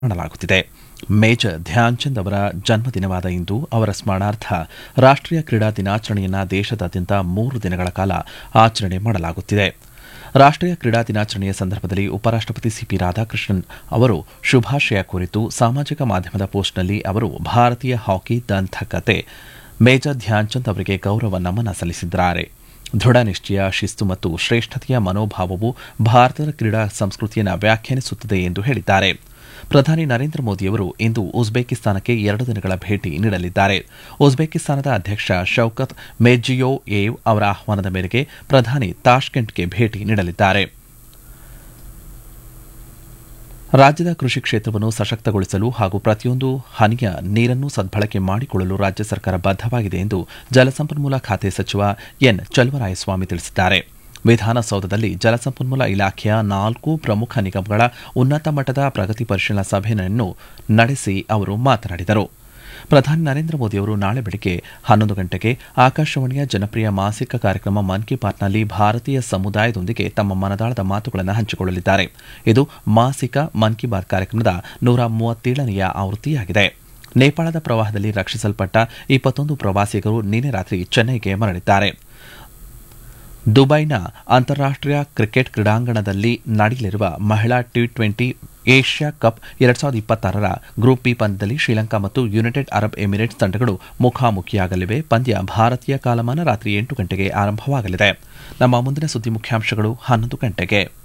ಮಾಡಲಾಗುತ್ತಿದೆ ಮೇಜರ್ ಧ್ಯಾನ್ ಚಂದ್ ಅವರ ಜನ್ಮದಿನವಾದ ಇಂದು ಅವರ ಸ್ಮರಣಾರ್ಥ ರಾಷ್ಟೀಯ ಕ್ರೀಡಾ ದಿನಾಚರಣೆಯನ್ನು ದೇಶದಾದ್ಯಂತ ಮೂರು ದಿನಗಳ ಕಾಲ ಆಚರಣೆ ಮಾಡಲಾಗುತ್ತಿದೆ ರಾಷ್ಟೀಯ ಕ್ರೀಡಾ ದಿನಾಚರಣೆಯ ಸಂದರ್ಭದಲ್ಲಿ ಉಪರಾಷ್ಟಪತಿ ಸಿಪಿ ರಾಧಾಕೃಷ್ಣನ್ ಅವರು ಶುಭಾಶಯ ಕುರಿತು ಸಾಮಾಜಿಕ ಮಾಧ್ಯಮದ ಪೋಸ್ಟ್ನಲ್ಲಿ ಅವರು ಭಾರತೀಯ ಹಾಕಿ ದಂತಕತೆ ಮೇಜರ್ ಧ್ಯಾನ್ ಚಂದ್ ಅವರಿಗೆ ಗೌರವ ನಮನ ಸಲ್ಲಿಸಿದ್ದಾರೆ ದೃಢ ನಿಶ್ಚಯ ಶಿಸ್ತು ಮತ್ತು ಶ್ರೇಷ್ಠತೆಯ ಮನೋಭಾವವು ಭಾರತದ ಕ್ರೀಡಾ ಸಂಸ್ಕೃತಿಯನ್ನು ವ್ಯಾಖ್ಯಾನಿಸುತ್ತದೆ ಎಂದು ಹೇಳಿದ್ದಾರೆ ಪ್ರಧಾನಿ ನರೇಂದ್ರ ಮೋದಿಯವರು ಇಂದು ಉಜ್ಬೇಕಿಸ್ತಾನಕ್ಕೆ ಎರಡು ದಿನಗಳ ಭೇಟಿ ನೀಡಲಿದ್ದಾರೆ ಉಜ್ಬೇಕಿಸ್ತಾನದ ಅಧ್ಯಕ್ಷ ಶೌಕತ್ ಮೆಜ್ಜಿಯೋಯೇವ್ ಅವರ ಆಹ್ವಾನದ ಮೇರೆಗೆ ಪ್ರಧಾನಿ ತಾಷ್ಕೆಂಟ್ಗೆ ಭೇಟಿ ನೀಡಲಿದ್ದಾರೆ ರಾಜ್ಯದ ಕೃಷಿ ಕ್ಷೇತ್ರವನ್ನು ಸಶಕ್ತಗೊಳಿಸಲು ಹಾಗೂ ಪ್ರತಿಯೊಂದು ಹನಿಯ ನೀರನ್ನು ಸದ್ಬಳಕೆ ಮಾಡಿಕೊಳ್ಳಲು ರಾಜ್ಯ ಸರ್ಕಾರ ಬದ್ದವಾಗಿದೆ ಎಂದು ಜಲಸಂಪನ್ಮೂಲ ಖಾತೆ ಸಚಿವ ಎನ್ ಚಲುವರಾಯಸ್ವಾಮಿ ತಿಳಿಸಿದ್ದಾರೆ ವಿಧಾನಸೌಧದಲ್ಲಿ ಜಲಸಂಪನ್ಮೂಲ ಇಲಾಖೆಯ ನಾಲ್ಕು ಪ್ರಮುಖ ನಿಗಮಗಳ ಉನ್ನತ ಮಟ್ಟದ ಪ್ರಗತಿ ಪರಿಶೀಲನಾ ಸಭೆಯನ್ನು ನಡೆಸಿ ಅವರು ಮಾತನಾಡಿದರು ಪ್ರಧಾನಿ ನರೇಂದ್ರ ಮೋದಿಯವರು ನಾಳೆ ಬೆಳಗ್ಗೆ ಹನ್ನೊಂದು ಗಂಟೆಗೆ ಆಕಾಶವಾಣಿಯ ಜನಪ್ರಿಯ ಮಾಸಿಕ ಕಾರ್ಯಕ್ರಮ ಮನ್ ಕಿ ಬಾತ್ನಲ್ಲಿ ಭಾರತೀಯ ಸಮುದಾಯದೊಂದಿಗೆ ತಮ್ಮ ಮನದಾಳದ ಮಾತುಗಳನ್ನು ಹಂಚಿಕೊಳ್ಳಲಿದ್ದಾರೆ ಇದು ಮಾಸಿಕ ಮನ್ ಕಿ ಬಾತ್ ಕಾರ್ಯಕ್ರಮದ ನೂರ ಮೂವತ್ತೇಳನೆಯ ಆವೃತ್ತಿಯಾಗಿದೆ ನೇಪಾಳದ ಪ್ರವಾಹದಲ್ಲಿ ರಕ್ಷಿಸಲ್ಪಟ್ಟ ಇಪ್ಪತ್ತೊಂದು ಪ್ರವಾಸಿಗರು ನಿನ್ನೆ ರಾತ್ರಿ ಚೆನ್ನೈಗೆ ಮರಳಿದ್ದಾರೆ ದುಬೈನ ಅಂತಾರಾಷ್ಟೀಯ ಕ್ರಿಕೆಟ್ ಕ್ರೀಡಾಂಗಣದಲ್ಲಿ ನಡೆಯಲಿರುವ ಮಹಿಳಾ ಟಿ ಟ್ವೆಂಟಿ ಏಷ್ಯಾ ಕಪ್ ಎರಡ್ ಸಾವಿರದ ಇಪ್ಪತ್ತಾರರ ಗ್ರೂಪ್ ಬಿ ಪಂದ್ಯದಲ್ಲಿ ಶ್ರೀಲಂಕಾ ಮತ್ತು ಯುನೈಟೆಡ್ ಅರಬ್ ಎಮಿರೇಟ್ಸ್ ತಂಡಗಳು ಮುಖಾಮುಖಿಯಾಗಲಿವೆ ಪಂದ್ಯ ಭಾರತೀಯ ಕಾಲಮಾನ ರಾತ್ರಿ ಎಂಟು ಗಂಟೆಗೆ ಆರಂಭವಾಗಲಿದೆ ನಮ್ಮ ಮುಂದಿನ ಸುದ್ದಿ ಮುಖ್ಯಾಂಶಗಳು ಹನ್ನೊಂದು ಗಂಟೆಗೆ